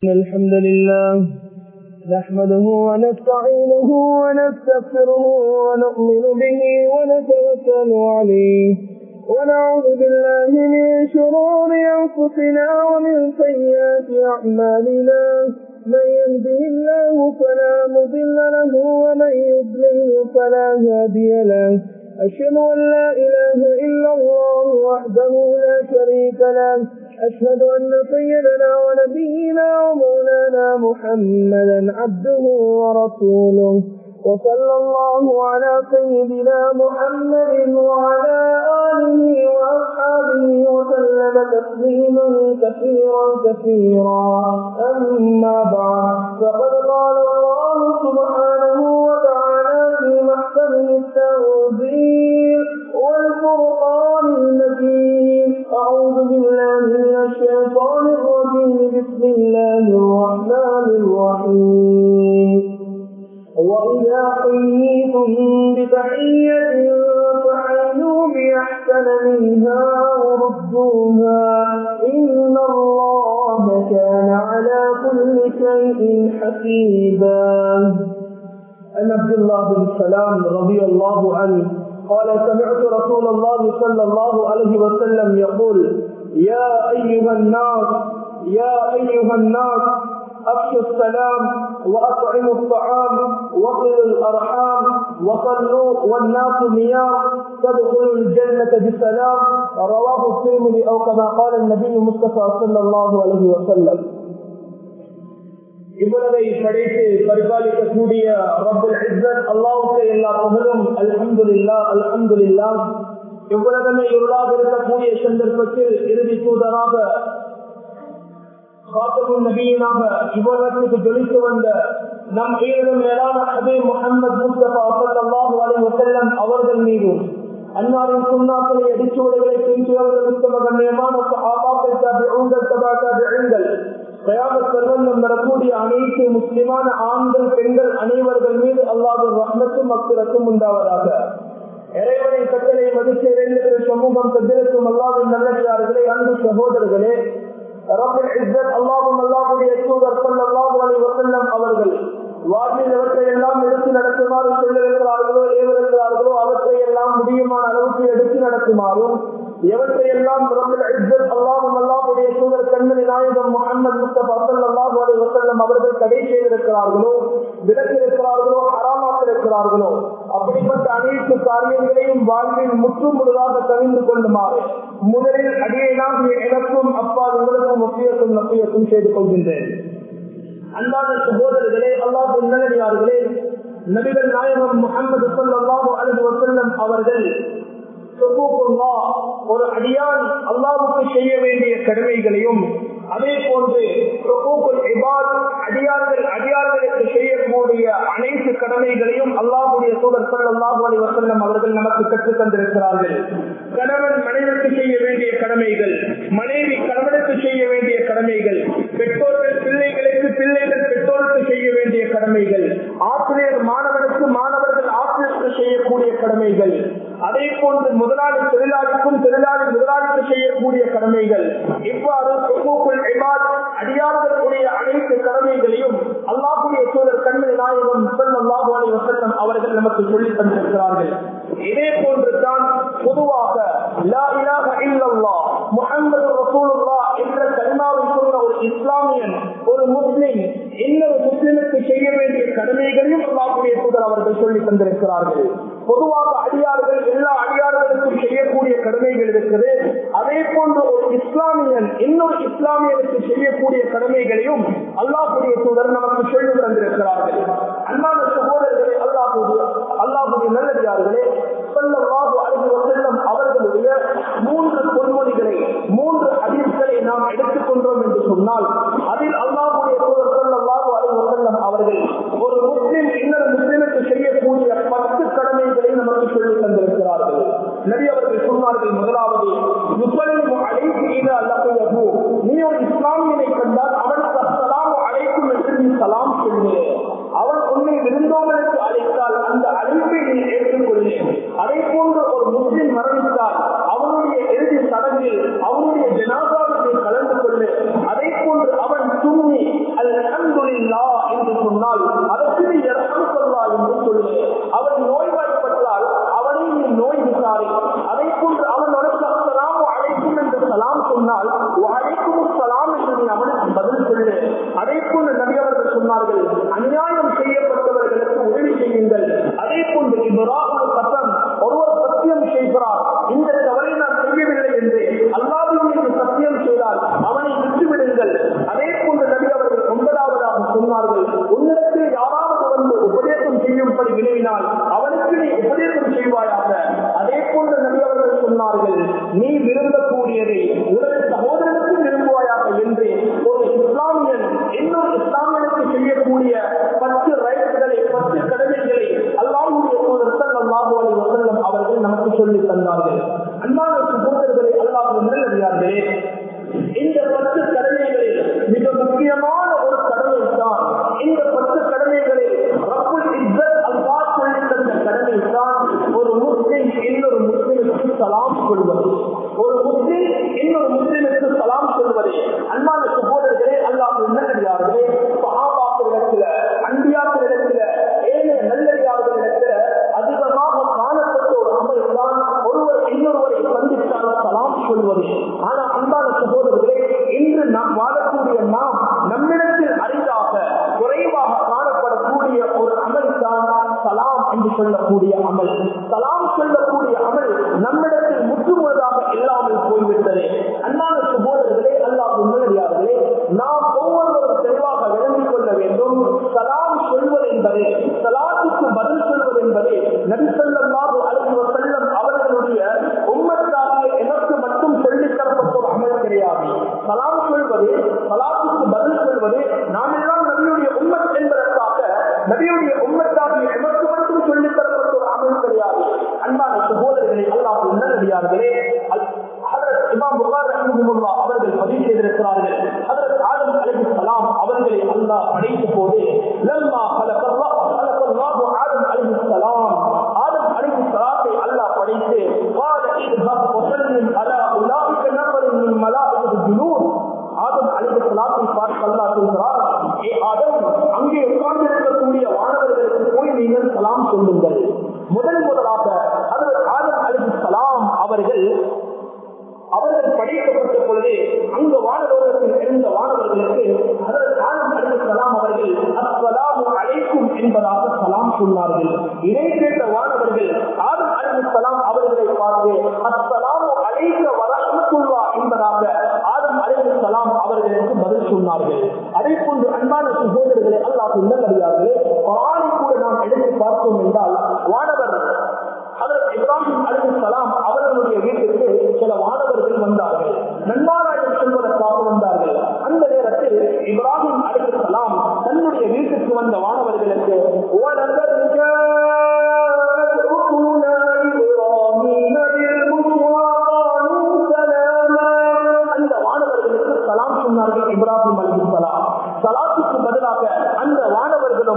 الحمد لله نحمده ونستعينه ونستغفره ونؤمن به ونتوكل عليه ونعوذ بالله من شرور أنفسنا ومن سيئات أعمالنا من يهده الله فلا مضل له ومن يضلله فلا هادي له أشهد أن لا إله إلا الله وحده لا شريك له أشهد أن سيدنا ونبينا ومولانا محمدا عبده ورسوله وصلى الله على سيدنا محمد وعلى آله وأصحابه وسلم تسليما كثيرا كثيرا أما بعد فقد قال الله سبحانه وتعالى في محكمه التنزيل والفرقان المجيد أعوذ بالله من الشيطان الرجيم بسم الله الرحمن الرحيم وإذا حييتم بتحية فحيوا بأحسن منها وردوها إن الله كان على كل شيء حسيبا عن عبد الله بن سلام رضي الله عنه قال سمعت رسول الله صلى الله عليه وسلم يقول يا أيها الناس يا أيها الناس أفشوا السلام وأطعموا الطعام وصلوا الأرحام وصلوا والناس نيام تدخلوا الجنة بسلام رواه الترمذي أو كما قال النبي المصطفى صلى الله عليه وسلم இவ்வளவை படைத்து பரிபாலிக்கக்கூடிய ரபுல் இஸ்ஸத் அல்லாவுக்கு எல்லா புகழும் அல்ஹம்துலில்லா அல்ஹம்துலில்லா இவ்வளவுமே இருளாக இருக்கக்கூடிய சந்தர்ப்பத்தில் இறுதி தூதராக காத்தமும் நபியினாக இவ்வளவுக்கு ஜொலித்து வந்த நம் ஈரும் மேலான ஹபீ முகமது முஸ்தபா சல்லாஹு அலைஹி வஸல்லம் அவர்கள் மீதும் அன்னாரின் சுண்ணாக்களை அடிச்சுவடுகளை பின்சுவர்கள் உத்தம கண்ணியமான சஹாபாக்கள் தாபிஊங்கள் தபா தாபிஊங்கள் கயாமத் செல்வந்தம் வரக்கூடிய அனைத்து முஸ்லிமான ஆண்கள் பெண்கள் அனைவர்கள் மீது அல்லாவின் ரஹ்மத்தும் அக்குரத்தும் உண்டாவதாக இறைவனை கட்டளை மதித்து இறைந்த சமூகம் தந்திருக்கும் அல்லாவின் நல்லடியார்களே அன்பு சகோதரர்களே அல்லாவும் அல்லாவுடைய தூதர் அல்லாஹு அலி வசல்லம் அவர்கள் வாழ்வில் எவற்றை எல்லாம் எடுத்து நடத்துமாறு சொல்லிருக்கிறார்களோ ஏவிருக்கிறார்களோ அவற்றை எல்லாம் முடியுமான அளவுக்கு எடுத்து நடத்துமாறும் எவற்றை எல்லாம் அல்லாவும் அல்லாவுடைய தூதர் கண்மணி நாயகம் முகமது முஸ்தபா அல்லாஹு அலி வசல்லம் அவர்கள் தடை செய்திருக்கிறார்களோ விலக்கிருக்கிறார்களோ அறாமாக்கிருக்கிறார்களோ அப்படிப்பட்ட அனைத்து காரியங்களையும் வாழ்வில் முற்றும் முழுதாக தவிர்ந்து கொள்ளுமாறு முதலில் அடியேனாகிய எனக்கும் அப்பா உங்களுக்கும் முக்கியத்துவம் நப்பியத்தும் செய்து கொள்கின்றேன் அன்பான சகோதரர்களே அல்லாஹு நல்லடியார்களே நபிகள் நாயகம் முகமது அல்லாஹு அலி வசல்லம் அவர்கள் ஒரு அடியான் அல்லாவுக்கு செய்ய வேண்டிய கடமைகளையும் அதே போன்று அடியார்கள் அடியார்களுக்கு செய்யக்கூடிய அனைத்து கடமைகளையும் அல்லாஹுடைய சூழல் அல்லாஹு அலி வசல்லம் அவர்கள் நமக்கு கற்றுத் தந்திருக்கிறார்கள் கணவன் மனைவிக்கு செய்ய வேண்டிய கடமைகள் மனைவி கணவனுக்கு செய்ய வேண்டிய கடமைகள் பெற்றோர்கள் பிள்ளைகளுக்கு பிள்ளைகள் பெற்றோருக்கு செய்ய வேண்டிய கடமைகள் ஆசிரியர் மாணவனுக்கு மாணவர்கள் ஆசிரியருக்கு செய்யக்கூடிய கடமைகள் அதே போன்று முதலாளி தொழிலாளிக்கும் தொழிலாளி முதலாளிக்கு செய்யக்கூடிய கடமைகள் இவ்வாறு அடியார்களுடைய அனைத்து கடமைகளையும் அல்லாஹுடைய சூழல் கண்மணி நாயகம் அல்லாஹு அலி வசல்லம் அவர்கள் நமக்கு சொல்லி தந்திருக்கிறார்கள் இதே போன்று தான் பொதுவாக முகமது ரசூலுல்லா என்ற கருணாவை சொன்ன ஒரு இஸ்லாமியன் ஒரு முஸ்லிம் இன்னொரு முஸ்லிமுக்கு செய்ய வேண்டிய கடமைகளையும் அல்லாஹுடைய தூதர் அவர்கள் சொல்லி தந்திருக்கிறார்கள் பொதுவாக அடியார்கள் எல்லா அடியார்களுக்கும் செய்யக்கூடிய கடமைகள் இருக்குது அதே போன்று ஒரு இஸ்லாமியன் இன்னொரு இஸ்லாமியனுக்கு செய்யக்கூடிய கடமைகளையும் அல்லாஹுடைய தூதர் நமக்கு சொல்லி தந்திருக்கிறார்கள் அன்பான சகோதரர்களே அல்லாஹுடைய அல்லாஹுடைய நல்லடியார்களே சொல்லவாகு அறிவு செல்லும் அவர்களுடைய மூன்று பொன்மொழிகளை மூன்று அதிர்களை நாம் எடுத்துக்கொண்டோம் என்று சொன்னால் அதில் அல்லாஹுடைய தூதர் சொல்லவாகு அறிவு செல்லும் அவர்கள் ஒரு முஸ்லிம் இன்னொரு முஸ்லிமுக்கு செய்யக்கூடிய பத்து கடமைகளை நமக்கு சொல்லி தந்திருக்கிறார்கள் நபி அவர்கள் சொன்னார்கள் முதலாவது நீ ஒரு இஸ்லாமியனை கண்டால் அவனுக்கு அசலாம் அழைக்கும் என்று நீ சலாம் சொல்லு அவன் உன்னை விருந்தோமனுக்கு அழைத்தால் அந்த அழைப்பை நீ ஏற்றுக்கொள்ளு அதே போன்று ஒரு முஸ்லிம் மரணித்தால் அவனுடைய இறுதி சடங்கில் அவனுடைய ஜனாதாவில் நீ கலந்து கொள்ளு அதே போன்று அல்ஹம்துலில்லா என்று சொன்னால் அதற்கு நீ இரஹமத்துல்லா என்று சொல்லு அவன் நோய்வாய்ப்பட்டால் அவனை நீ நோய் விசாரி அதை போன்று அவன் உனக்கு அஸ்ஸலாமு அலைக்கும் என்று சலாம் சொன்னால் வலைக்கும் சலாம் என்று நீ அவனுக்கு பதில் சொல்லு அதே போன்று நபி அவர்கள் சொன்னார்கள் அநியாயம் செய்யப்பட்டவர்களுக்கு உதவி செய்யுங்கள் அதே போன்று இப்ராஹிம் சட்டம் ஒருவர் சத்தியம் செய்கிறார் இந்த தவறை நான் செய்யவில்லை என்று அல்லாவின் மீது சத்தியம் செய்தால் அவனை விட்டுவிடுங்கள் அதே போன்று நபி அவர்கள் ஒன்பதாவதாக சொன்னார்கள் உன்னிடத்தில் யாராவது வந்து உபதேசம் செய்யும்படி விளைவினால் அவனுக்கு நீ உபதேசம் செய்வாயாக அதே போன்று நபி அவர்கள் சொன்னார்கள் நீ விரும்பக்கூடியதை உனது சகோதரனுக்கு விரும்புவாயாக என்று ஒரு இஸ்லாமியன் இன்னொரு இஸ்லாமியனுக்கு செய்யக்கூடிய பத்து ரைட்டுகளை பத்து கடமைகளை அல்லாஹுடைய சூழல் அல்லாஹு அலி வசல்லம் அவர்கள் நமக்கு சொல்லி தந்தார்கள் அன்பான சகோதரர்களை அல்லாஹ் நல்லடியார்களே இந்த பத்து கடமைகளில் மிக முக்கியமான ஒரு கடமை தான் இந்த பத்து கடமைகளில் ரப்புல் இஸ்ஸத் அல்லாஹ் சொல்லி தந்த கடமை தான் ஒரு முஸ்லிம் இன்னொரு முஸ்லிமுக்கு சலாம் சொல்வது ஒரு முஸ்லிம் இன்னொரு முஸ்லிமுக்கு சலாம் சொல்வது அன்பான சகோதரர்களே அல்லாஹ் நல்லடியார்களே சஹாபாக்களிடத்துல அன்பியாக்களிடத்துல ஏழை நல்லடியார்களிடத்துல அதிகமாக காணப்பட்ட ஒரு அமல் தான் ஒருவர் இன்னொருவரை சந்தித்தால் சலாம் சொல்வது ஆனா அன்பான சகோதரர்களே இன்று நாம் வாழக்கூடிய நாம் நம்மிடத்தில் அரிதாக குறைவாக காணப்படக்கூடிய ஒரு அமல் தான் சலாம் என்று சொல்லக்கூடிய அமல் சலாம் சொல்லக்கூடிய அமல் நம்மிடத்தில் முற்றுமுழுதாக இல்லாமல் போய்விட்டது அன்பான சகோதரர்களே அல்லாஹ் உண்மையார்களே நாம் ஒவ்வொருவரும் தெளிவாக விளங்கிக் கொள்ள வேண்டும் சலாம் சொல்வது என்பது சலாத்துக்கு பதில் சொல்வது என்பது நபிசல்லாஹு அலைஹி வஸல்லம் அவர்களுடைய உம்மத்தாகிய எனக்கு மட்டும் சொல்லித் தரப்பட்ட ஒரு அமல் கிடையாது சலாம் சொல்வது சலாத்துக்கு பதில் சொல்வது நாம் எல்லாம் நபியுடைய உம்மத் என்பதற்காக நபியுடைய உம்மத்தாகிய எமக்கு மட்டும் சொல்லித் தரப்பட்ட ஒரு அமல் கிடையாது அன்பான சகோதரர்களை அல்லாஹ் நல்லடியார்களே இமாம் புகார் ரஹ்மத்துல்லாஹ் அவர்கள் பதிவு செய்திருக்கிறார்கள் ஹஜரத் ஆதம் அலைஹிஸ்ஸலாம் அவர்களை அல்லாஹ் படைத்த போது லம்மா خلقல்லாஹ் خلقல்லாஹு ஆதம் அலைஹிஸ்ஸலாம் ஆதம் அலைஹிஸ்ஸலாத்தை அல்லாஹ் படைத்து قال اذهب وسلم على اولئك نفر من ملائكه الجنود ஆதம் அலைஹிஸ்ஸலாத்தை பார்த்து அல்லாஹ் சொல்கிறார் ஏ ஆதம் அங்கே உட்கார்ந்து இருக்கக்கூடிய வானவர்களுக்கு போய் நீங்கள் சலாம் சொல்லுங்கள் முதல் முதலாக ஹஜரத் ஆதம் அலைஹிஸ்ஸலாம் அவர்கள் அவர்கள் படைக்கப்பட்ட பொழுது அங்கு வானவர்களுக்கு இருந்த வானவர்களுக்கு அதற்கு ஆனம் அலிசலாம் அவர்கள் அஸ்வலாமு அழைக்கும் என்பதாக சலாம் சொன்னார்கள் இதை கேட்ட வானவர்கள் ஆதம் அலிசலாம் அவர்களை பார்த்து அஸ்வலாமு அழைக்க வரமத்துள்ளா என்பதாக ஆதம் அலிசலாம் அவர்களுக்கு பதில் சொன்னார்கள் அதே போன்று அன்பான சகோதரர்களை அல்லாஹ் நல்லடியார்களே குரானை கூட நாம் எடுத்து பார்த்தோம் என்றால் வானவர் அதற்கு இப்ராஹிம் அலிசலாம் அவர்களுடைய வீட்டிற்கு சில வானவர்கள் வந்தார்கள் நன்மாராயம் செல்வதற்காக வந்தார்கள் அந்த நேரத்தில் இப்ராஹிம் அலிசலாம் தன்னுடைய வீட்டுக்கு வந்த வானவர்களுக்கு அந்த வானவர்களுக்கு சலாம் சொன்னார்கள் இப்ராஹிம் அலிசலாம் சலாத்துக்கு பதிலாக அந்த வானவர்களும்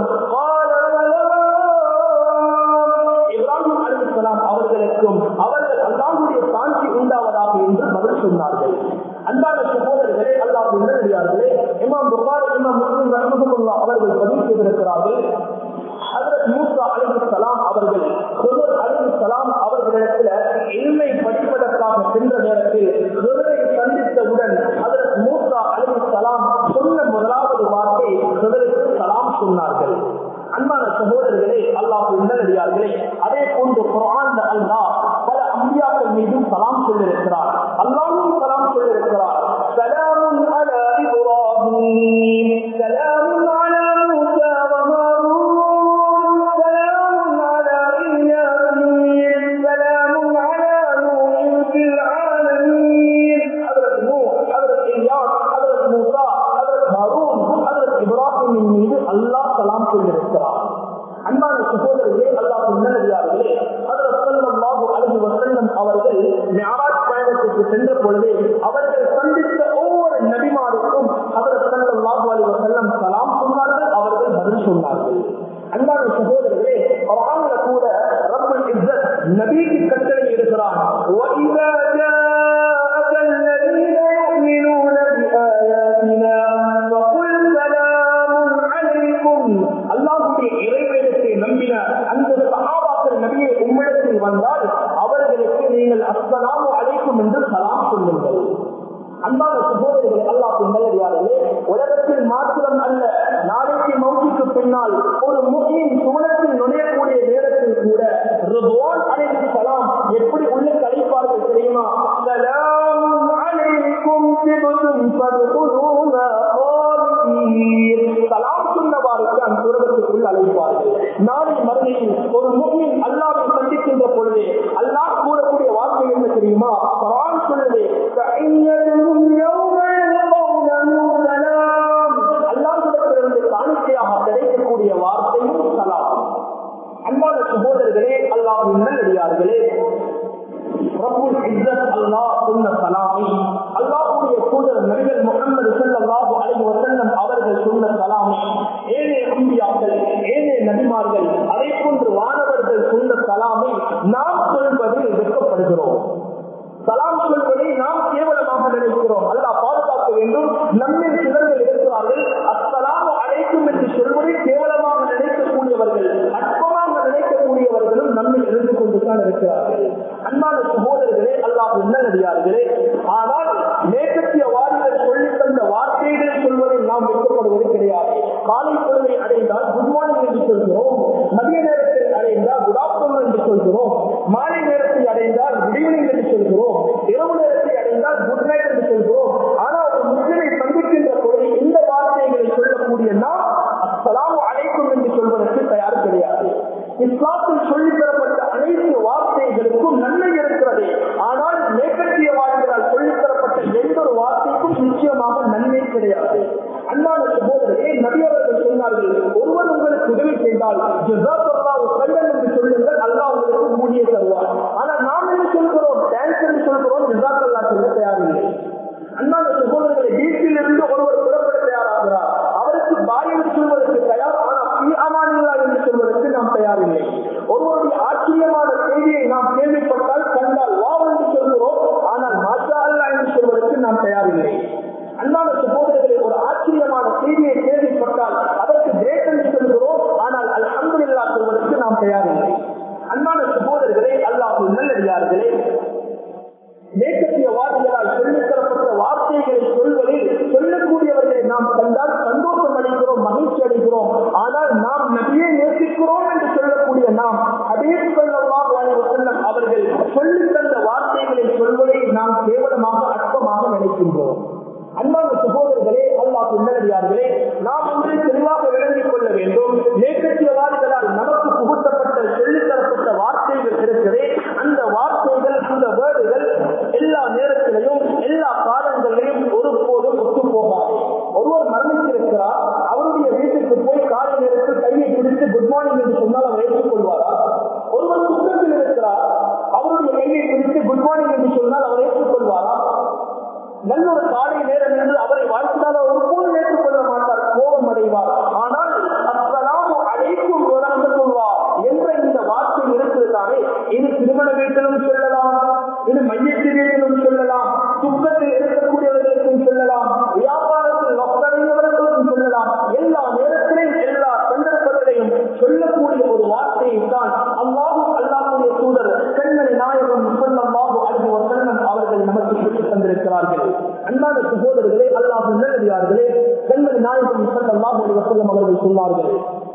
இப்ராஹிம் அலிசலாம் அவர்களுக்கும் அவர்கள் அல்லாஹுடைய சாந்தி உண்டாவதாக என்று பதில் சொன்னார்கள் அன்பான சகோதரர்களே அல்லாஹ் நல்லடியார்களே இமாம் புகாரி இமாம் முஸ்லிம் ரஹமத்துல்லா அவர்கள் பதிவு செய்திருக்கிறார்கள் ஹதரத் மூசா அலிசலாம் அவர்கள் ஹுதர் அலிசலாம் அவர்களிடத்துல இல்மை படிப்பதற்காக சென்ற நேரத்தில் ஹுதரை சந்தித்தவுடன் ஹதரத் மூசா அலிசலாம் சொன்ன முதலாவது வார்த்தை ஹுதருக்கு சலாம் சொன்னார்கள் அன்பான சகோதரர்களே அல்லாஹ் நல்லடியார்களே அதே போன்று குரான் அல்லாஹ் பல அம்பியாக்கள் மீதும் சலாம் சொல்லியிருக்கிறார் அல்லாஹும் சலாம் சொல்லியிருக்கிறார் சலாமுன் அலா இப்ராஹீம் சலாமுன் அலா மூசா வ ஹாரூன் சலாமுன் அலா இல்யாசீன் சலாமுன் அலா நூஹ் ஃபில் ஆலமீன் ஹஜ்ரத் நூஹ் ஹஜ்ரத் இல்யாஸ் ஹஜ்ரத் மூசா ஹஜ்ரத் ஹாரூன் ஹஜ்ரத் இப்ராஹிமின் மீது அல்லாஹ் சலாம் சொல்லியிருக்கிறார் அன்பான சகோதரர்களே அல்லாஹ் நல்லடியார்களே அலைஹி வஸல்லம் அவர்கள் மிஅராஜ் பயணத்துக்கு சென்ற பொழுது அவர்கள் சந்தித்த ஒவ்வொரு நபிமாருக்கும் அவர் ஸல்லல்லாஹு அலைஹி வஸல்லம் சலாம் சொன்னார்கள் அவர்கள் பதில் சொன்னார்கள் அன்பான சகோதரர்களே குர்ஆன்ல கூட ரப்பல் இஸ்ஸத் நபிக்கு கட்டளை இருக்கிறான் وَإِذَا جَاءَكَ الَّذِينَ يُؤْمِنُونَ بِآيَاتِنَا فَقُلْ سَلَامٌ அல்லாஹுடைய இறைவேதத்தை நம்பின அந்த சகாபாக்கள் நபியை உம்மிடத்தில் வந்தால் அவர்களுக்கு நீங்கள் அஸ்ஸலாமு அழைக்கும் என்று சலாம் சொல்லுங்கள் அன்பான சகோதரிகளை அல்லாஹ் நல்லடியார்களே உலகத்தில் மாத்திரம் அல்ல நாளைக்கு மௌத்திக்கு பின்னால் ஒரு முக்கியம் சுவனத்தில் நுழையக்கூடிய நேரத்தில் கூட ரிதுவான் அலைஹி சலாம் எப்படி உள்ள கழிப்பார்கள் தெரியுமா சலாம் அலைக்கும் திபுதும் ஃபதுகுலூனா காலிதீன் சலாம் சொன்னவாறுக்கு அந்த சுரகத்துக்குள் அழைப்பார்கள் நாளை மறுமையில் ஒரு முக்கியம் அல்லாவை சந்திக்கின்ற பொழுது அல்லாஹ் கூறக்கூடிய வார்த்தை என்ன தெரியுமா குரான் சொல்லுது அல்லாஹிடத்திலிருந்து காணிக்கையாக கிடைக்கக்கூடிய வார்த்தையும் சலாம் அன்பான சகோதரர்களே அல்லாஹ் நல்லடியார்களே ரப்புல் இஸ்ஸத் அல்லாஹ் சொன்ன சலாமை அல்லாஹ்வுடைய தூதர் நபிகள் முகமது ஸல்லல்லாஹு அலைஹி வஸல்லம் அவர்கள் சொன்ன சலாமை ஏழே அம்பியாக்கள் ஏழே நபிமார்கள் அதை போன்று வானவர்கள் சொன்ன சலாமை நாம் சொல்வதில் வெட்கப்படுகிறோம் சலாம் சொல்வதை நாம் கேவலமாக நினைக்கிறோம் அல்லாஹ் பாதுகாக்க வேண்டும் நம்மில் சிலர்கள் இருக்கிறார்கள் அஸ்ஸலாமு அலைக்கும் என்று சொல்வதை கேவலமாக நினைக்கக்கூடியவர்கள் அற்பமாக நினைக்கக்கூடியவர்களும் நம்மில் இருந்து கொண்டுதான் இருக்கிறார்கள் அன்பான சகோதரர்களே அல்லாஹ் நல்லடியார்களே ஆனால் மேற்கத்திய வாரிகள் சொல்லித் தந்த வார்த்தைகளை சொல்வதை நாம் வெட்கப்படுவது கிடையாது காலை பொழுதை அடைந்தால் குட் மார்னிங் என்று சொல்கிறோம் மதிய நேரத்தில் அடைந்தால் குட் ஆஃப்டர்நூன் என்று சொல்கிறோம் மாலை நேரத்தில் அடைந்தால் குட் ஈவினிங் என்று சொல்கிறோம் இரவு நேரத்தை அடைந்தால் குட் நைட் என்று சொல்கிறோம் ஆனால் ஒரு முஸ்லிமை சந்திக்கின்ற பொழுது இந்த வார்த்தைகளை சொல்லக்கூடிய நாம் அஸ்ஸலாமு அலைக்கும் என்று சொல்வதற்கு தயார் கிடையாது இஸ்லாத்தில் சொல்லித் தரப்பட்ட அனைத்து வார்த்தைகளுக்கும் நன்மை இருக்கிறது ஆனால் மேற்கத்தியவாதிகளால் சொல்லித் தரப்பட்ட எந்த ஒரு வார்த்தைக்கும் நிச்சயமாக நன்மை கிடையாது அன்பான சகோதரரே நபி அவர்கள் சொன்னார்கள் ஒருவர் உங்களுக்கு உதவி செய்தால் ஜஸாக்கல்லாஹு கல்லன் என்று சொல்லுங்கள் அல்லாஹ் உங்களுக்கு ஊதிய தருவார் ஆனால் நாம் என்ன சொல்கிறோம் டான்ஸ் என்று சொல்கிறோம் ஜஸாக்கல்லா சொல்ல தயாரில்லை அன்பான சகோதரர்களை வீட்டில் இருந்து ஒருவர் புறப்பட தயாராகிறார் அவருக்கு பாய் என்று சொல்வதற்கு தயார் ஆனால் பி அமானில்லா என்று சொல்வதற்கு நாம் தயாரில்லை ஒருவருடைய ஆச்சரியமான செய்தியை நாம் கேள்விப்பட்டால் கண்டால் வா என்று சொல்கிறோம் ஆனால் மாஷா அல்லா என்று சொல்வதற்கு நாம் தயாரில்லை அன்பான சகோதரர்களை ஒரு ஆச்சரியமான செய்தியை கேள்விப்பட்டால் அதற்கு கிரேட் என்று சொல்கிறோம் ஆனால் அல்ஹம்துலில்லா சொல்வதற்கு நாம் தயாரில்லை அன்பான சகோதரர்களே அல்லாஹ் நல்லடியார்களே மேற்கத்தியவாதிகளால் சொல்லித் தரப்பட்ட வார்த்தைகளை சொல்வதில் சொல்லக்கூடியவர்களை நாம் கண்டால் சந்தோஷம் அடைகிறோம் மகிழ்ச்சி அடைகிறோம் ஆனால் நாம் நபியை நேசிக்கிறோம் என்று சொல்லக்கூடிய நாம் அதே சொல்லலாம் செல்லம் அவர்கள் சொல்லித் தந்த வார்த்தைகளை சொல்வதை நாம் கேவலமாக அற்பமாக நினைக்கின்றோம் அன்பான சகோதரர்களே அல்லாஹ் உன்னடியார்களே நாம் ஒன்றை தெளிவாக விளங்கிக் கொள்ள வேண்டும் மேற்கத்தியவாதிகளால் நமக்கு புகுத்தப்பட்ட சொல்லித் தரப்பட்ட வார்த்தைகள் இருக்கிறதே அந்த வார்த்தைகள் அந்த வேர்டுகள் எல்லா நேரத்திலையும் எல்லா காலங்களிலும் ஒருபோதும் ஒத்து போகாது ஒருவர் மரணித்திருக்கிறார் அவருடைய வீட்டுக்கு போய் காலை நேரத்தில் கையை பிடித்து குட் மார்னிங் என்று சொன்னால் அவர் ஏற்றுக்கொள்வாரா ஒருவர் சுத்தத்தில் இருக்கிறார் அவருடைய கையை பிடித்து குட் மார்னிங் என்று சொன்னால் அவர் ஏற்றுக்கொள்வாரா நல்ல ஒரு காலை நேரம் என்று அவரை வாழ்த்தினால் அவர் ஒருபோதும் ஏற்றுக்கொள்ள மாட்டார் கோபம் அடைவார் ஆனால் அஸ்ஸலாமு அலைக்கும் வரஹ்மத்துல்லாஹ் என்ற இந்த வார்த்தை இருக்கிறது தானே இது திருமண வீட்டிலும் சொல்லலாம் இது மையத்து வீட்டிலும் சொல்லலாம் துக்கத்தில் இருக்கக்கூடியவர்களுக்கும் சொல்லலாம் வியாபாரத்தில் நொக்கடைந்தவர்களுக்கும் சொல்லலாம் எல்லா நேரத்திலும் எல்லா சந்தர்ப்பத்திலையும் சொல்லக்கூடிய ஒரு வார்த்தையை தான் அல்லாஹும் அல்லாஹுடைய தூதர் கண்மணி நாயகம் சொல்லல்லாஹு அலைஹி வஸல்லம் அவர்கள் நமக்கு சொல்லித் தந்திருக்கிறார்கள் அன்பான சகோதரர்களே அல்லாஹ் நல்லடியார்களே கண்மணி நாயகம் சொல்லல்லாஹு அலைஹி வஸல்லம் அவர்கள் சொன்னார்கள்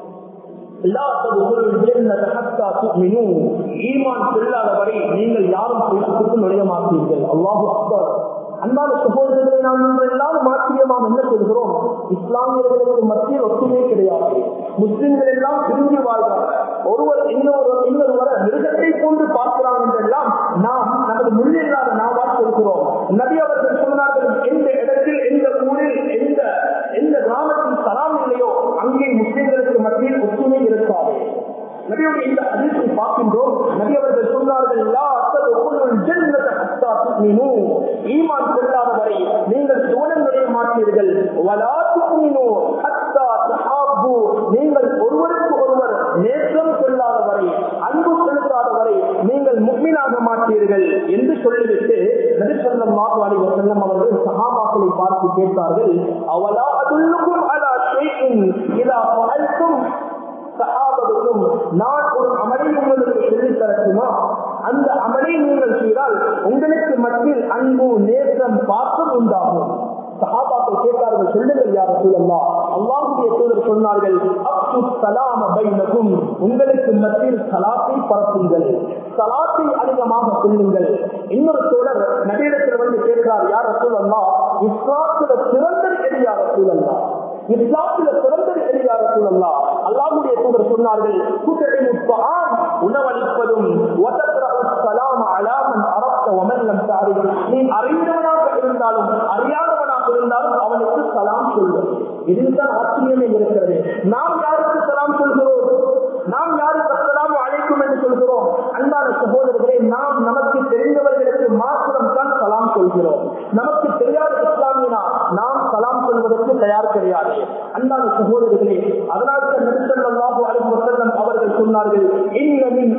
லா ததுகுலுல் ஜன்னத ஹத்தா துமினு ஈமான் செல்லாதவரை நீங்கள் யாரும் சொர்க்கத்துக்கு நுழைய மாட்டீர்கள் அல்லாஹு அக்பர் அன்பான சகோதரர்களை நாம் இன்று எல்லாம் ஆச்சரியமாக என்ன சொல்கிறோம் இஸ்லாமியர்களுக்கு மத்தியில் ஒற்றுமை கிடையாது முஸ்லிம்கள் எல்லாம் திரும்பி வாழ்கிறார்கள் ஒருவர் இன்னொரு இன்னொருவரை மிருகத்தை போன்று பார்க்கிறான் என்றெல்லாம் நாம் நமது முள்ளில்லாத நாம் பார்த்திருக்கிறோம் நபி அவர்கள் சொன்னார்கள் எந்த இடத்தில் எந்த ஊரில் எந்த எந்த கிராமத்தில் சலாம் இல்லையோ அங்கே முஸ்லிம்களுக்கு மத்தியில் ஒற்றுமை இருக்காது நபியுடைய இந்த அதிர்ச்சி பார்க்கின்றோம் நபி அவர்கள் சொன்னார்கள் லா ததுகுலுல் ஜன்னத ஹத்தா துமினு ஈமான் கொள்ளாதவரை நீங்கள் சுவனம் நுழைய மாட்டீர்கள் வலா துமினு ஹத்தா தஹாப்பு நீங்கள் ஒருவருக்கு ஒருவர் நேற்றம் கொள்ளாதவரை அன்பு செலுத்தாதவரை நீங்கள் முக்மீனாக மாட்டீர்கள் என்று சொல்லிவிட்டு நபி ஸல்லல்லாஹு அலைஹி வஸல்லம் அவர்கள் சஹாபாக்களை பார்த்து கேட்டார்கள் அவலா அதுல்லுக்கும் அலா ஷைஇன் இதா ஃபஅல்தும் சகாபத்துக்கும் நான் ஒரு அமலை உங்களுக்கு சொல்லித் தரட்டுமா அந்த அமலை நீங்கள் செய்தால் உங்களுக்கு மத்தியில் அன்பு நேசம் பாசம் உண்டாகும் சஹாபாக்கள் கேட்டார்கள் சொல்லுங்கள் யார் சொல்லல்லா அல்லாஹுடைய தூதர் சொன்னார்கள் அப்து சலாம பைனகும் உங்களுக்கு மத்தியில் சலாத்தை பரப்புங்கள் சலாத்தை அதிகமாக சொல்லுங்கள் இன்னொரு தோழர் நபியிடத்தில் வந்து கேட்கிறார் யார் சொல்லல்லா இஸ்லாத்துல சிறந்தது எது யார் சொல்லல்லா இஸ்லாத்துல சிறந்தது எது யார் சொல்லல்லா அல்லாஹுடைய தூதர் சொன்னார்கள் கூட்டணி உணவளிப்பதும் சலாம் அலாமன் அரப்த ஒமல்லம் தாரி நீ அறிந்தவனாக இருந்தாலும் அறியாதவனாக இருந்தாலும் அவனுக்கு சலாம் சொல்லும் இதுதான் ஆச்சரியமே இருக்கிறது நாம் யாருக்கு சலாம் சொல்கிறோம் நாம் யாருக்கு அஸ்லாம் அழைக்கும் என்று சொல்கிறோம் அன்பான சகோதரர்களே நாம் நமக்கு தெரிந்தவர்களுக்கு மாத்திரம் தான் சலாம் சொல்கிறோம் நமக்கு தெரியாத இஸ்லாமியனா நாம் சலாம் சொல்வதற்கு தயார் கிடையாது அன்பான சகோதரர்களே அதனால் தான் நெருசல்லாஹு அலுவலம் அவர்கள் சொன்னார்கள் இன்னமின்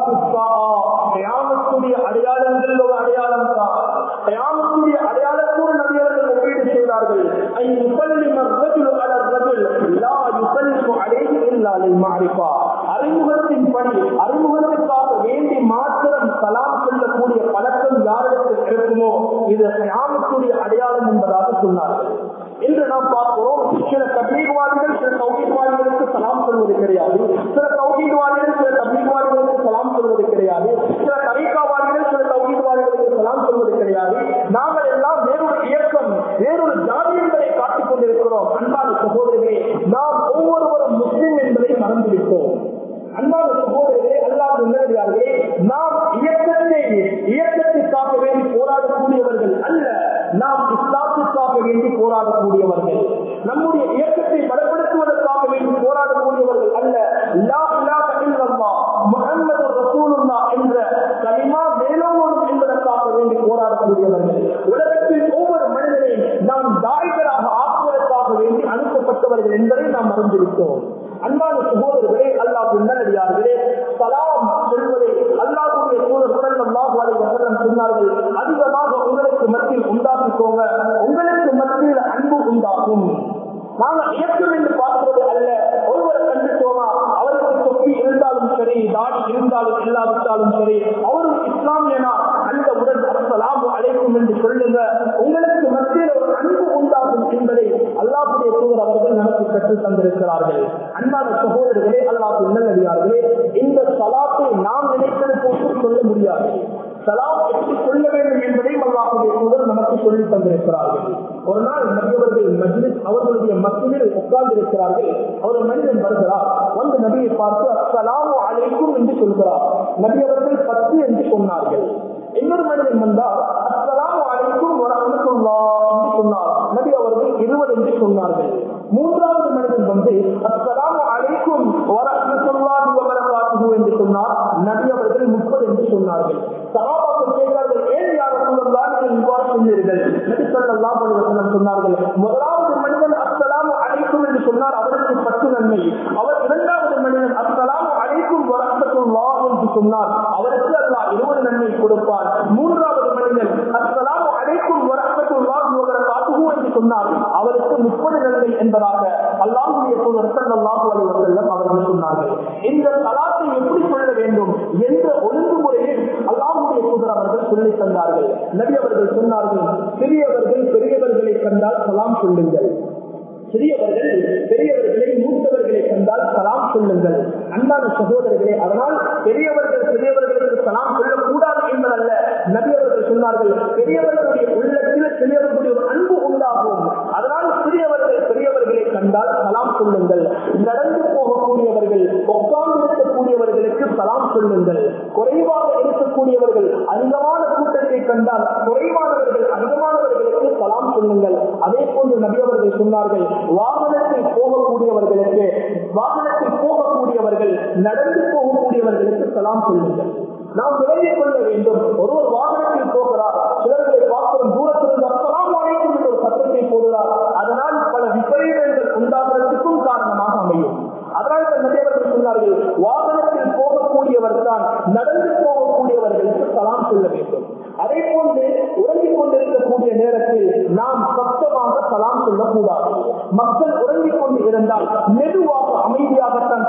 அஷ்ராஃபுடைய அடையாளங்கள் ஒரு அடையாளம் தான் கயாமத்துடைய அடையாளத்தோடு நபியவர்கள் ஒப்பீடு செய்தார்கள் ஐ யுசல்லிம الرجل على الرجل لا يسلم عليه الا للمعرفه அறிமுகத்தின் படி அறிமுகத்திற்காக வேண்டி மாத்திரம் சலாம் சொல்லக்கூடிய பழக்கம் யாரிடத்தில் இருக்குமோ இது கியாமத்துடைய அடையாளம் என்பதாக சொன்னார்கள் இன்று நாம் பார்க்கிறோம் சில தப்லீக்வாதிகள் சில தௌஹீத்வாதிகளுக்கு சலாம் சொல்வது கிடையாது சில தௌஹீத்வாதிகள் சில தப்லீக்வாதிகளுக்கு சலாம் சொல்வது கிடையாது சில தரீக்காவாதிகள் சில தௌஹீத்வாதிகளுக்கு சலாம் சொல்வது கிடையாது நாங்கள் எல்லாம் வேறொரு இயக்கம் வேறொரு ஜாதி என்பதை காட்டிக் கொண்டிருக்கிறோம் அன்பான சகோதரர்களே நாம் ஒவ்வொருவரும் முஸ்லிம் என்பதை மறந்துவிட்டோம் அன்பான சகோதரர்களே அல்லாத நேரடியார்களே நாம் இயக்கத்தை இயக்கத்திற்காக வேண்டி போராடக்கூடியவர்கள் அல்ல நாம் இஸ்லாத்திற்காக வேண்டி போராடக்கூடியவர்கள் நம்முடைய இயக்கத்தை பலப்படுத்துவதற்காக வேண்டி போராடக்கூடியவர்கள் அல்ல லா இலாஹ இல்லல்லாஹ் முஹம்மது ரசூலுல்லாஹ் என்ற கலிமா மேலோங்கும் என்பதற்காக வேண்டி போராடக்கூடியவர்கள் உலகத்தில் ஒவ்வொரு மனிதனையும் நாம் தாய்களாக ஆக்குவதற்காக வேண்டி அனுப்பப்பட்டவர்கள் என்பதை நாம் மறந்துவிட்டோம் அன்பான சகோதரர்களே அல்லாஹ் நல்லடியார்களே சலாம் சொல்வதை அல்லாஹுடைய சூழல் அல்லாஹ் வசனம் சொன்னார்கள் அதிகமாக உங்களுக்கு மத்தியில் உண்டாக்கிக்கோங்க உங்களுக்கு மத்தியில் அன்பு உண்டாகும் நாங்கள் இயக்கம் என்று பார்ப்பது அல்ல ஒருவரை கண்டுட்டோமா அவருக்கு தொப்பி இருந்தாலும் சரி தாடி இருந்தாலும் இல்லாவிட்டாலும் சரி அவரும் இஸ்லாமியனா அந்த உடல் அஸ்லாம் அழைக்கும் என்று சொல்லுங்க உங்களுக்கு மத்தியில் ஒரு அன்பு உண்டாகும் என்பதை அல்லாஹுடைய தூதர் அவர்கள் நமக்கு கற்றுத் தந்திருக்கிறார்கள் அன்பான சகோதரர்களே அல்லாஹ் நல்லடியார்களே இந்த சலாத்தை நாம் நினைத்தது போட்டு சொல்ல முடியாது சலாம் எப்படி சொல்ல வேண்டும் என்பதையும் அல்லாஹுடைய தூதர் நமக்கு சொல்லி தந்திருக்கிறார்கள் ஒரு நாள் நபியவர்கள் மஜ்லிஸ் அவர்களுடைய மக்களில் உட்கார்ந்து இருக்கிறார்கள் ஒரு மனிதன் வருகிறார் வந்து நபியை பார்த்து அஸ்ஸலாமு அலைக்கும் என்று சொல்கிறார் நபியவர்கள் பத்து என்று சொன்னார்கள் இன்னொரு மனிதன் வந்தால் அஸ்ஸலாமு அலைக்கும் வரஹ்மத்துல்லா என்று சொன்னார் நபி அவர்கள் இருபது என்று சொன்னார்கள் மூன்றாவது மனிதன் வந்து அஸ்ஸலாமு அலைக்கும் வரஹ்மத்துல்லாஹி வ பரகாத்துஹு என்று சொன்னார் நபி அவர்கள் முப்பது என்று சொன்னார்கள் சஹாபாக்கள் கேட்டார்கள் ஏன் யார் ரசூலுல்லாஹ் நீங்கள் இவ்வாறு சொன்னீர்கள் நபி ஸல்லல்லாஹு அலைஹி வஸல்லம் சொன்னார்கள் முதலாவது மனிதன் அஸ்ஸலாமு அலைக்கும் என்று சொன்னார் அவருக்கு பத்து நன்மை அவர் இரண்டாவது மனிதன் அஸ்ஸலாமு அலைக்கும் வரஹ்மத்துல்லாஹ் என்று சொன்னார் அவருக்கு அல்லாஹ் இருபது நன்மை கொடுப்பார் மூன்றாவது மனிதன் அஸ்ஸலாமு அலைக்கும் வரஹ்மத்துல்லாஹி வ பரகாத்துஹு என்று சொன்னார் அவருக்கு முப்பது நன்மை என்பதாக அல்லாஹ்வுடைய தூதர் ஸல்லல்லாஹு அலைஹி வஸல்லம் அவர்கள் சொன்னார்கள் இந்த சலாத்தை எப்படி சொல்ல வேண்டும் என்ற ஒழுங்குமுறையில் அல்லாஹ்வுடைய தூதர் அவர்கள் சொல்லி தந்தார்கள் நபி அவர்கள் சொன்னார்கள் சிறியவர்கள் பெரியவர்களை கண்டால் சலாம் சொல்லுங்கள் சிறியவர்கள் பெரியவர்களை மூத்தவர்களை கண்டால் சலாம் சொல்லுங்கள் அன்பான சகோதரர்களே அதனால் பெரியவர்கள் பெரியவர்களுக்கு சலாம் சொல்லக்கூடாது என்பதல்ல நபி அவர்கள் சொன்னார்கள் பெரியவர்களுடைய உள்ளத்தில் பெரியவர்களுடைய ஒரு அன்பு உண்டாகும் அதனால் சிறியவர்கள் பெரியவர்களை கண்டால் சலாம் சொல்லுங்கள் நடந்து போகக்கூடியவர்கள் உட்கார்ந்து இருக்கக்கூடியவர்களுக்கு சலாம் சொல்லுங்கள் குறைவாக இருக்கக்கூடியவர்கள் அதிகமான கூட்டத்தை கண்டால் குறைவானவர்கள் அதிகமானவர்களுக்கு சலாம் சொல்லுங்கள் அதே போன்று நபி அவர்கள் சொன்னார்கள் வாகனத்தில் போகக்கூடியவர்களுக்கு வாகனத்தில் போகக்கூடியவர்கள் நடந்து போகக்கூடியவர்களுக்கு சலாம் சொல்லுங்கள் நாம் விலகிக் கொள்ள வேண்டும் ஒருவர் வாகனத்தில் போகிறார் சிலர்களை பார்க்கிறோம் தூரத்திலிருந்து அஸ்ஸலாமு அலைக்கும் என்ற ஒரு சத்தத்தை போடுகிறார் அதனால் பல விபரீதங்கள் உண்டாகிறதுக்கும் காரணமாக அமையும் அதனால் தான் நிறையவர்கள் சொன்னார்கள் வாகனத்தில் போகக்கூடியவர் தான் நடந்து போகக்கூடியவர்களுக்கு சலாம் சொல்ல வேண்டும் அதே போன்று உறங்கிக் கொண்டிருக்கக்கூடிய நேரத்தில் நாம் சத்தமாக சலாம் சொல்லக்கூடாது மக்கள் உறங்கிக் கொண்டு இருந்தால் மெதுவாக அமைதியாகத்தான்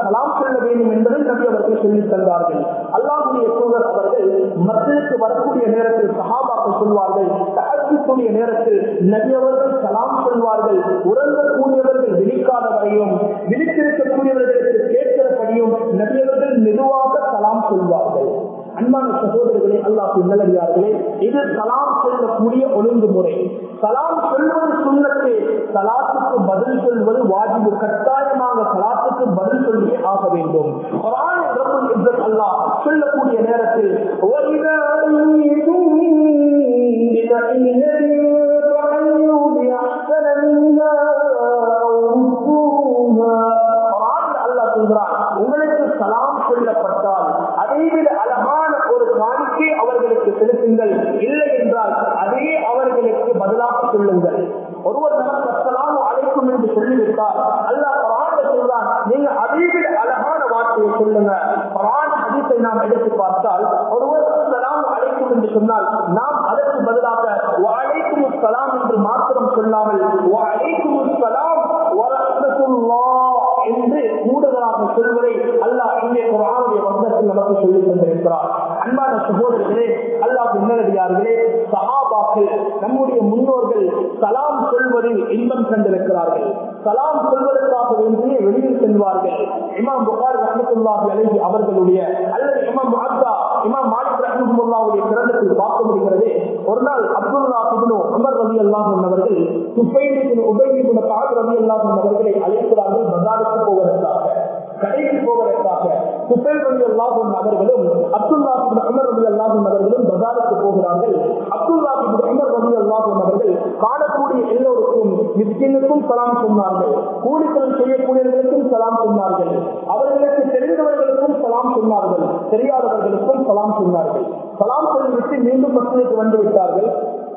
சலாம் சொல்ல வேண்டும் என்பதை நபி அவர்கள் சொல்லித் தந்தார்கள் அல்லாஹுடைய தூதர் அவர்கள் மக்களுக்கு வரக்கூடிய நேரத்தில் சஹாபாக்கள் சொல்வார்கள் தகக்கூடிய நேரத்தில் நபி அவர்கள் சலாம் சொல்வார்கள் உறங்கக்கூடியவர்கள் விழிக்காத வரையும் விழித்திருக்கக்கூடியவர்களுக்கு கேட்கிறபடியும் நபி அவர்கள் மெதுவாக சலாம் சொல்வார்கள் அன்பான சகோதரர்களே அல்லாஹ் நல்லடியார்களே இது சலாம் சொல்லக்கூடிய ஒழுங்குமுறை சலாம் சொல்வது சுண்ணத்து சலாத்துக்கு பதில் சொல்வது வாஜிபு கட்டாயமாக சலாத்துக்கு பதில் சொல்லி ஆக வேண்டும் குர்ஆன் ரப்பல் இஸ்ஸத் அல்லாஹ் சொல்லக்கூடிய நேரத்தில் وَإِذَا أُوتِيتُم بِتَحِيَّةٍ فَحَيُّوا بِأَحْسَنَ مِنْهَا أَوْ رُدُّوهَا குர்ஆன் அல்லாஹ் சொல்றான் உங்களுக்கு சலாம் சொல்லப்பட்டால் அதைவிட அழகான ஒரு காணிக்கை அவர்களுக்கு செலுத்துங்கள் இல்லை என்றால் அதையே அவர்களுக்கு பதிலாக சொல்லுங்கள் ஒருவர் நமக்கு அஸ்ஸலாமு அலைக்கும் என்று சொல்லிவிட்டார் அல்லாஹ் குர்ஆன்ல சொல்றான் நீங்க அதைவிட அழகான வார்த்தையை சொல்லுங்க குர்ஆன் ஹதீஸை நாம் எடுத்து பார்த்தால் ஒருவர் அஸ்ஸலாமு அலைக்கும் என்று சொன்னால் நாம் அதற்கு பதிலாக வஅலைக்கும் அஸ்ஸலாம் என்று மாத்திரம் சொல்லாமல் வஅலைக்கும் அஸ்ஸலாம் வரஹ்மத்துல்லாஹ் என்று கூடுதலாக சொல்வதை அல்லாஹ் இங்கே குரானுடைய வசனத்தில் நமக்கு சொல்லித் தந்திருக்கிறார் அன்பான சகோதரர்களே அல்லாஹ் முன்னடியார்களே சஹாபாக்கள் நம்முடைய முன்னோர்கள் சலாம் சொல்வதில் இன்பம் கண்டிருக்கிறார்கள் சலாம் சொல்வதற்காக வேண்டியே வெளியில் செல்வார்கள் இமாம் புகார் ரஹமத்துல்லாஹி அலைஹி அவர்களுடைய அல்லது இமாம் முஹத்தா இமாம் மாலிக் ரஹமத்துல்லாஹுடைய கிரந்தத்தில் பார்க்க முடிகிறது ஒரு நாள் அப்துல்லா இப்னு உமர் ரலியல்லாஹு அன்ஹு அவர்கள் சுஃபைன் இப்னு உபை இப்னு கஅப் ரலியல்லாஹு அன்ஹு அவர்களை அழைக்கிறார்கள் பஜாருக்கு போவதற்காக கடைக்கு போவதற்காக சுஃபைன் ரலியல்லாஹு அன்ஹு அவர்களும் அப்துல்லா இப்னு உமர் ரலியல்லாஹு அன்ஹு அவர்களும் பஜாருக்கு போகிறார்கள் அப்துல்லா இப்னு உமர் ரலியல்லாஹு அன்ஹு அவர்கள் காணக்கூடிய எல்லோருக்கும் மிஸ்கினுக்கும் சலாம் சொன்னார்கள் கூலித்தனம் செய்யக்கூடியவர்களுக்கும் சலாம் சொன்னார்கள் அவர்களுக்கு தெரிந்தவர்களுக்கும் சலாம் சொன்னார்கள் தெரியாதவர்களுக்கும் சலாம் சொன்னார்கள் சலாம் சொல்லிவிட்டு மீண்டும் மசூதிக்கு வந்து விட்டார்கள்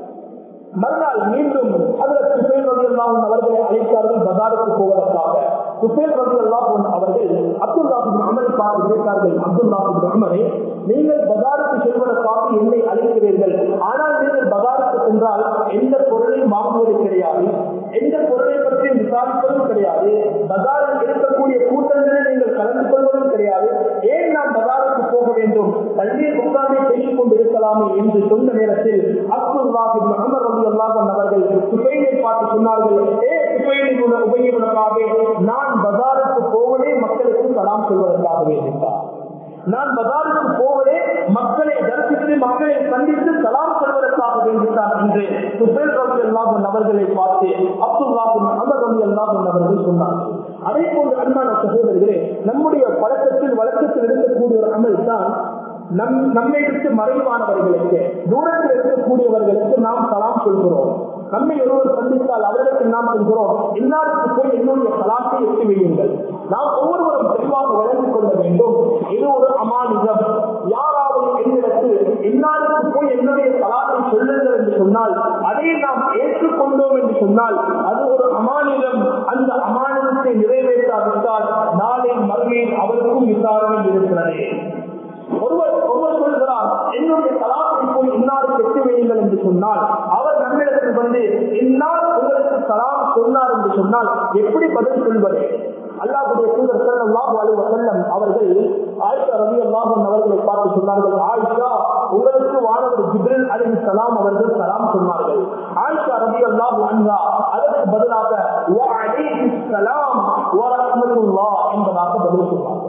மறுநாள் மீண்டும் அதில் சுபேல் ரவி அல்லாஹன் அவர்களை அழைத்தார்கள் பஜாருக்கு போவதற்காக சுபேல் ரவி அல்லாஹன் அவர்கள் அப்துல்லாஹின் அமரை பார்த்து கேட்டார்கள் அப்துல்லாஹின் அமரை நீங்கள் பஜாருக்கு செல்வதற்காக என்னை அழைக்கிறீர்கள் ஆனால் நீங்கள் பஜாருக்கு சென்றால் எந்த பொருளையும் வாங்குவது கிடையாது எந்த பொருளை பற்றி விசாரிப்பதும் கிடையாது பஜாரில் இருக்கக்கூடிய கூட்டங்களில் நீங்கள் கலந்து கொள்வதும் கிடையாது ஏன் நாம் பஜாருக்கு போக வேண்டும் தண்ணீர் உட்கார்ந்தே பேசிக் கொண்டிருக்கலாமே என்று சொன்ன நேரத்தில் அப்துல்லாஹின் அமர் ரவி அல்லாஹன் அவர்கள் சுபைனை பார்த்து சொன்னார்கள் ஏ சுபைனை உபயோகக்காக நான் பஜாருக்கு போவதே மக்களுக்கு சலாம் சொல்வதற்காக வேண்டியிருந்தார் நான் பஜாருக்கு போவதே மக்களை தரிசித்து மக்களை சந்தித்து சலாம் சொல்வதற்காக வேண்டித்தான் என்று சுபேல் ரவி அல்லாஹன் அவர்களை பார்த்து அப்துல்லாஹின் அமர் ரவி அல்லாஹன் அவர்கள் சொன்னார்கள் அதே போன்று அன்பான சகோதரர்களே நம்முடைய பழக்கத்தில் வழக்கத்தில் இருக்கக்கூடிய ஒரு அமல் தான் நம் நம்மை விட்டு மறைவானவர்களுக்கு தூரத்தில் இருக்கக்கூடியவர்களுக்கு நாம் சலாம் சொல்கிறோம் நம்மை ஒருவர் சந்தித்தால் அவர்களுக்கு நாம் சொல்கிறோம் இன்னாருக்கு போய் என்னுடைய சலாத்தை எட்டு வையுங்கள் நாம் ஒவ்வொருவரும் தெளிவாக வளர்ந்து கொள்ள வேண்டும் இது ஒரு அமானிதம் யாராவது என்னிடத்தில் இன்னாருக்கு போய் என்னுடைய சலாத்தை சொல்லுங்கள் என்று சொன்னால் அதை நாம் ஏற்றுக்கொண்டோம் என்று சொன்னால் அது ஒரு அமானிதம் அந்த அமானிதத்தை நிறைவேற்றாவிட்டால் நாளை மறுமையில் அவருக்கும் விசாரணை இருக்கிறது ஒருவர் ஒருவர் சொல்கிறார் என்னுடைய சலாத்தை போய் இன்னார் பெற்று வையுங்கள் என்று சொன்னால் அவர் நம்மிடத்தில் வந்து இன்னார் உங்களுக்கு சலாம் சொன்னார் என்று சொன்னால் எப்படி பதில் சொல்வது அல்லாஹுடைய தூதர் ஸல்லல்லாஹு அலைஹி வஸல்லம் அவர்கள் ஆயிஷா ரலியல்லாஹு அன்ஹா அவர்களை பார்த்து சொன்னார்கள் ஆயிஷா உங்களுக்கு வானவர் ஜிப்ரில் அலைஹிஸ்ஸலாம் அவர்கள் சலாம் சொன்னார்கள் ஆயிஷா ரலியல்லாஹு அன்ஹா அதற்கு பதிலாக வ அலைஹிஸ்ஸலாம் வ ரஹ்மத்துல்லாஹ் என்பதாக பதில் சொன்னார்கள்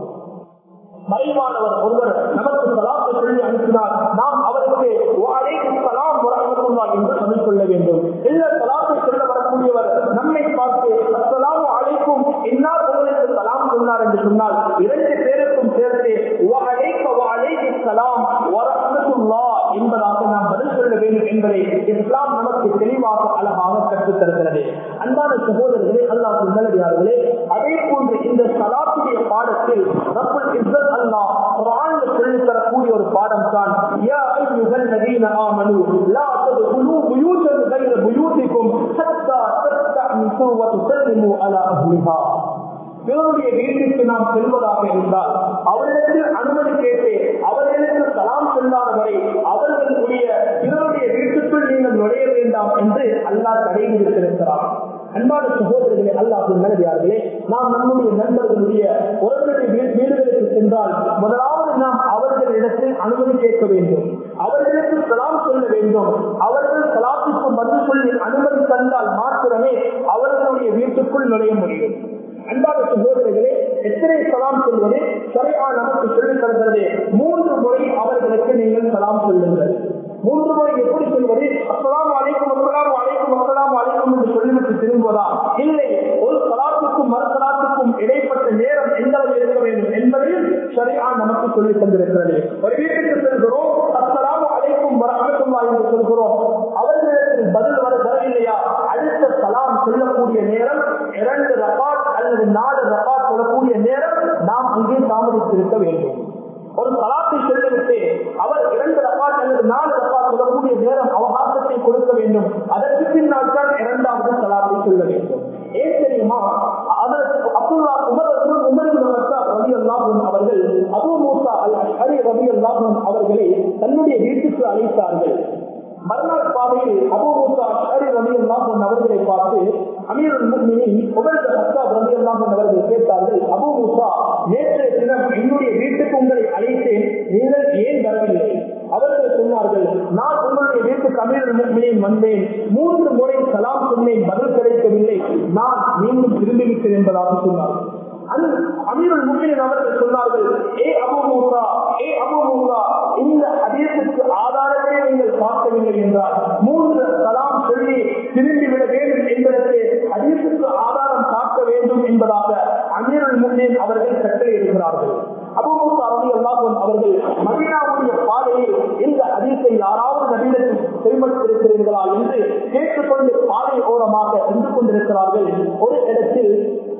மறைவானவர் ஒருவர் நமக்கு சலாத்தை சொல்லி அனுப்பினார் நாம் அவருக்கு சலாம் வரமத்துல்லா என்று பதில் கொள்ள வேண்டும் இல்ல சலாத்தை சொல்ல வரக்கூடியவர் நம்மை பார்த்து அஸ்ஸலாமு அலைக்கும் இன்னார் உங்களுக்கு சலாம் சொன்னார் என்று சொன்னால் இரண்டு பேருக்கும் சேர்த்து சலாம் வரமத்துல்லா என்பதாக நாம் பதில் சொல்ல வேண்டும் என்பதை இஸ்லாம் நமக்கு தெளிவாக அழகாக கற்றுத் தருகிறது அன்பான சகோதரர்களே அல்லாஹ் நல்லடியார்களே அதே போன்று இந்த சலாத்துடைய பாடத்தில் ரப்புல் இஸ்ஸத் அல்லாஹ் குர்ஆன்ல சொல்லி தரக்கூடிய ஒரு பாடம் தான் யா அய்யுஹல் லதீன ஆமனு லா தத்குலு புயூதன் غير புயூதிக்கும் ஹத்தா தஸ்தஅனிசு வ துஸல்லிமு அலா அஹ்லிஹா பிறருடைய வீட்டிற்கு நாம் செல்வதாக இருந்தால் அவரிடத்தில் அனுமதி கேட்டு அவர்களுக்கு சலாம் சொல்லாத வரை அவர்களுடைய பிறருடைய வீட்டுக்குள் நீங்கள் நுழைய வேண்டாம் என்று அல்லாஹ் தடை விதித்திருக்கிறார் அன்பான சகோதரர்களே அல்லாஹ் நல்லதார்களே நாம் நம்முடைய நண்பர்களுடைய உறவுடைய வீடுகளுக்கு சென்றால் முதலாவது நாம் அவர்களிடத்தில் அனுமதி கேட்க வேண்டும் அவர்களுக்கு சலாம் சொல்ல வேண்டும் அவர்கள் சலாத்துக்கு பதில் சொல்லி அனுமதி தந்தால் மாத்திரமே அவர்களுடைய வீட்டுக்குள் நுழைய முடியும் அன்பான சகோதரர்களே எத்தனை சலாம் சொல்வது சரியா நமக்கு சொல்லித் தருகிறது மூன்று முறை அவர்களுக்கு நீங்கள் சலாம் சொல்லுங்கள் மூன்று முறை எப்படி சொல்வது அஸ்லாம் அழைக்கும் அஸ்லாம் அழைக்கும் அஸ்லாம் அழைக்கும் என்று சொல்லிவிட்டு திரும்புவதா இல்லை ஒரு சலாத்துக்கும் மறுசலாத்துக்கும் இடைப்பட்ட நேரம் எந்த அளவு இருக்க வேண்டும் என்பதையும் சரியா நமக்கு சொல்லித் தந்திருக்கிறது ஒரு வீட்டுக்கு செல்கிறோம் அஸ்லாம் அழைக்கும் வரமத்துல்லா என்று சொல்கிறோம் அவர்களிடத்தில் பதில் வர வரவில்லையா அடுத்த சலாம் சொல்லக்கூடிய நேரம் இரண்டு ரபாட் அல்லது நாலு ரபாட் சொல்லக்கூடிய நேரம் நாம் அங்கே தாமதித்திருக்க வேண்டும் ஒரு சலாத்தை சொல்லிவிட்டு அவர் இரண்டு ரபாட் அல்லது நாலு ரபாட் சொல்லக்கூடிய நேரம் அவகாசத்தை கொடுக்க வேண்டும் அதற்கு பின்னால் தான் இரண்டாவது சலாத்தை சொல்ல வேண்டும் ஏன் தெரியுமா அதற்கு அப்துல்லா உமர் உமரின் ரவி அல்லாஹும் அவர்கள் அபு மூசா அல் ஹரி ரவி அல்லாஹும் அவர்களை தன்னுடைய வீட்டுக்கு அழைத்தார்கள் மறுநாள் பாதையில் அபு மூசா அஷரி ரவி அல்லாஹும் அவர்களை பார்த்து அமீர் முக்மினின் உமர் ஹஸ்தாப் ரவி அல்லாஹும் அவர்கள் கேட்டார்கள் அபு மூசா நேற்றைய தினம் என்னுடைய வீட்டுக்கு உங்களை அழைத்தேன் நீங்கள் ஏன் வரவில்லை அவர்கள் சொன்னார்கள் நான் உங்களுடைய வீட்டுக்கு அமீர் முக்மினின் வந்தேன் மூன்று முறை சலாம் சொன்னேன் பதில் கிடைக்கவில்லை நான் மீண்டும் திரும்பிவிட்டேன் என்பதாக சொன்னார்கள் அமீருல் முக்கின் அவர்கள் சொன்னார்கள் ஏ அபு மூசா ஏ அபு மூசா இந்த அதேசுக்கு ஆதாரத்தை நீங்கள் பார்க்கவில்லை என்றால் மூன்று சலாம் சொல்லி திரும்பிவிட வேண்டும் என்பதற்கு அதேசுக்கு ஆதாரம் காட்ட வேண்டும் என்பதாக அமீருல் முக்கின் அவர்கள் கட்டளை இருக்கிறார்கள் அபுமூசா ரவி அல்லாஹும் அவர்கள் மதினாவுடைய பாதையில் இந்த அதிசை யாராவது நவீனத்தில் செயல்படுத்திருக்கிறீர்களா என்று கேட்டுக்கொண்டு பாதை ஓரமாக சென்று கொண்டிருக்கிறார்கள் ஒரு இடத்தில்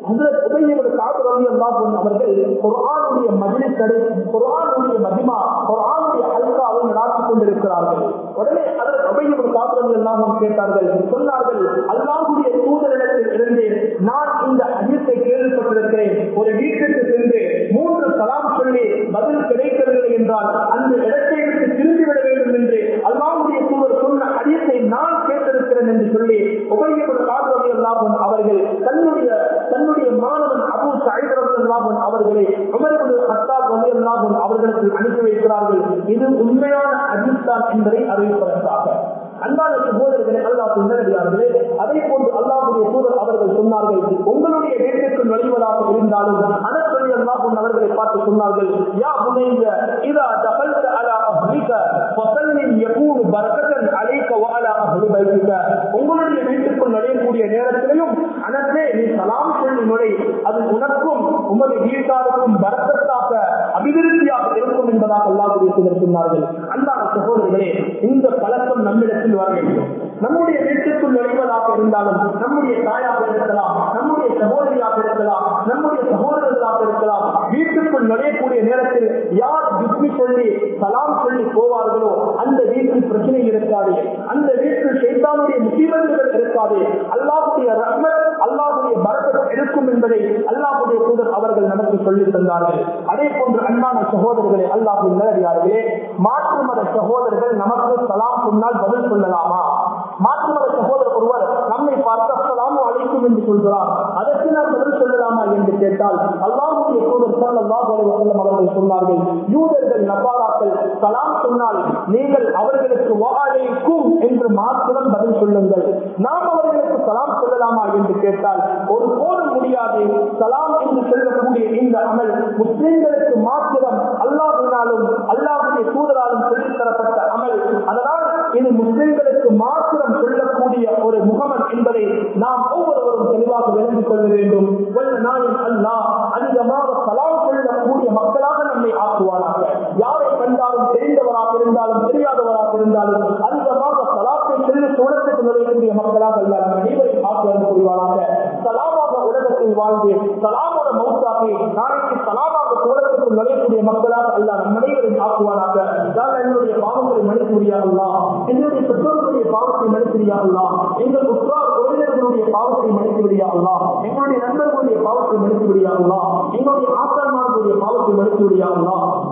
அவர்கள் குரானுடைய மதிலில் கடை குரானுடைய மதிமா குரானுடைய அல்காவை நடாத்தி கொண்டிருக்கிறார்கள் உடனே அதற்கு உபயோகம் காப்புறது எல்லாம் கேட்டார்கள் சொன்னார்கள் அல்லாஹுடைய தூதரிடத்தில் இருந்து நான் இந்த அதிர்த்தை கேள்விப்பட்டிருக்கிறேன் ஒரு வீட்டுக்கு சென்று மூன்று சலாம் சொல்லி பதில் கிடைக்கவில்லை என்றால் அந்த இடத்தை விட்டு திரும்பிவிட வேண்டும் என்று அல்லாஹுடைய தூதர் சொன்ன அதிர்த்தை நான் கேட்டிருக்கிறேன் என்று சொல்லி உபயோகம் காப்புறது எல்லாம் அவர்கள் தன்னுடைய தன்னுடைய மாணவன் அபு சாயிதரன் அவர்களை உமர்புல் ஹத்தாப் ரலியல்லாஹு அவர்களுக்கு அனுப்பி வைக்கிறார்கள் இது உண்மையான அதிர்ஷ்டம் என்பதை அறிவிப்பதற்காக அன்பான சகோதரர்களே அல்லாஹ் உணர்கிறார்களே அதே போன்று அல்லாஹுடைய தூதர் அவர்கள் சொன்னார்கள் உங்களுடைய வீட்டிற்கு நுழைவதாக இருந்தாலும் அனசொலி அல்லாஹும் அவர்களை பார்த்து சொன்னார்கள் யா புனைந்த இதா தகல்த அலா அஹ்லிக ஃபசல்லின் யகூனு பரக்கத்தன் அலைக வஅலா அஹ்லி பைத்திக உங்களுடைய வீட்டுக்குள் நுழையக்கூடிய நேரத்திலையும் அனசே நீ சலாம் சொல்லி நுழை அது உனக்கும் உமது வீட்டாருக்கும் பரக்கத்தாக அபிவிருத்தியாக இருக்கும் என்பதாக அல்லாஹுடைய தூதர் சொன்னார்கள் அன்பான சகோதரர்களே இந்த பழக்கம் நம்மிடத்தில் வர வேண்டும் நம்முடைய வீட்டுக்குள் நுழைவதாக இருந்தாலும் நம்முடைய தாயாக இருக்கலாம் நம்முடைய சகோதரியாக இருக்கலாம் நம்முடைய சகோதரர்களாக இருக்கலாம் வீட்டுக்குள் நுழையக்கூடிய நேரத்தில் யார் துக்மி சொல்லி சலாம் சொல்லி போவார்களோ அந்த வீட்டில் பிரச்சனை இருக்காது அந்த வீட்டில் சைத்தானுடைய முசீபத்துகள் இருக்காது அல்லாஹுடைய ரஹ்மத் அல்லாஹுடைய பரக்கத் இருக்கும் என்பதை அல்லாஹுடைய தூதர் அவர்கள் நமக்கு சொல்லி தந்தார்கள் அதே போன்று அன்பான சகோதரர்களே அல்லாஹு நேரடியார்களே மாற்று மத சகோதரர்கள் நமக்கு சலாம் சொன்னால் பதில் சொல்லலாமா மாற்று மத சகோதரர் ஒருவர் நம்மை பார்த்து அஸ்ஸலாமு அலைக்கும் என்று சொல்கிறார் அதற்கு நாம் பதில் சொல்லலாமா என்று கேட்டால் அல்லாஹுடைய தூதர் ஸல்லல்லாஹு அலைஹி வஸல்லம் அவர்கள் சொன்னார்கள் யூதர்கள் நபாராக்கள் சலாம் சொன்னால் நீங்கள் அவர்களுக்கு வஅலைக்கும் என்று மாத்திரம் பதில் சொல்லுங்கள் நாம் அவர்களுக்கு சலாம் சொல்லலாமா என்று கேட்டால் ஒரு போதும் முடியாது சலாம் என்று சொல்லக்கூடிய இந்த அமல் முஸ்லிம்களுக்கு மாத்திரம் அல்லாஹினாலும் அல்லாஹுடைய தூதராலும் சொல்லித் தரப்பட்ட அமல் அதனால் இது முஸ்லிம்களுக்கு மாத்திரம் சொல்லக்கூடிய ஒரு முகமன் என்பதை நாம் ஒவ்வொருவரும் தெளிவாக விளங்கிக் கொள்ள வேண்டும் வல்ல நாளில் அல்லாஹ் அதிகமாக சலாம் சொல்லக்கூடிய மக்களாக நம்மை ஆக்குவாராக யாரை கண்டாலும் தெரிந்தவராக இருந்தாலும் தெரியாதவராக இருந்தாலும் அதிகமாக சலாத்தை சொல்லி சூழத்துக்கு நுழையக்கூடிய மக்களாக அல்ல நம் அனைவரையும் ஆக்குவது புரிவாராக சலாமாக உலகத்தில் வாழ்ந்து சலாமோட மௌத்தாகி நாளைக்கு சலாமாக சூழத்துக்கு நுழையக்கூடிய மக்களாக அல்ல நம் அனைவரையும் ஆக்குவாராக யார் என்னுடைய பாவங்களை மன்னிக்கூடியார்களா என்னுடைய பெற்றோர்களுடைய பாவத்தை மன்னிக்கூடியார்களா எங்கள் உற்றார் உறவினர்களுடைய பாவத்தை மன்னிக்கூடியார்களா எங்களுடைய நண்பர்களுடைய பாவத்தை மன்னிக்கூடியார்களா எங்களுடைய ஆத்தான்மார்களுடைய பாவத்தை மன்னிக்கூடியார்களா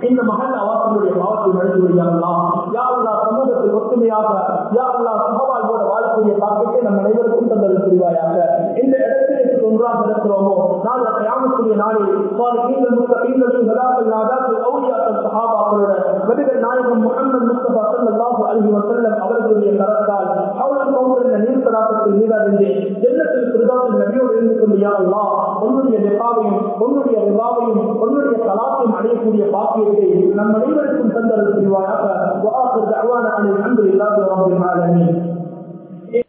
இந்த மகன் அவாசனுடைய பாவத்தை மனித முடியாங்களா யாருலா சமூகத்தில் ஒத்துமையாக யாருலா சகவாழ்வோட வாழக்கூடிய பாக்கத்தை நம் அனைவருக்கும் தந்தல் புரிவாயாக இந்த இடத்திற்கு ஒன்றாக இருக்கிறோமோ நாளை கயாமக்கூடிய நாளில் நீங்கள் முத்தீங்கள் சதாக்கள் நாதாக்கள் அவுளியாக்கள் சஹாபாக்களோட நபிகள் நாயகம் முகமது முஸ்தபா ஸல்லல்லாஹு அலைஹி வஸல்லம் அவர்களுடைய கரத்தால் அவர்கள் கவுண்டர் நீர் தடாகத்தில் நீராடிந்து ஜன்னத்தில் பிரதான நபியோடு இருந்து கொண்டு யா அல்லாஹ் உன்னுடைய நிபாவையும் உன்னுடைய ரிவாவையும் உன்னுடைய கலாத்தையும் அடையக்கூடிய பாக்கியத்தை நம் அனைவருக்கும் தந்தல் புரிவாயாக وآخر دعوانا أن الحمد لله رب العالمين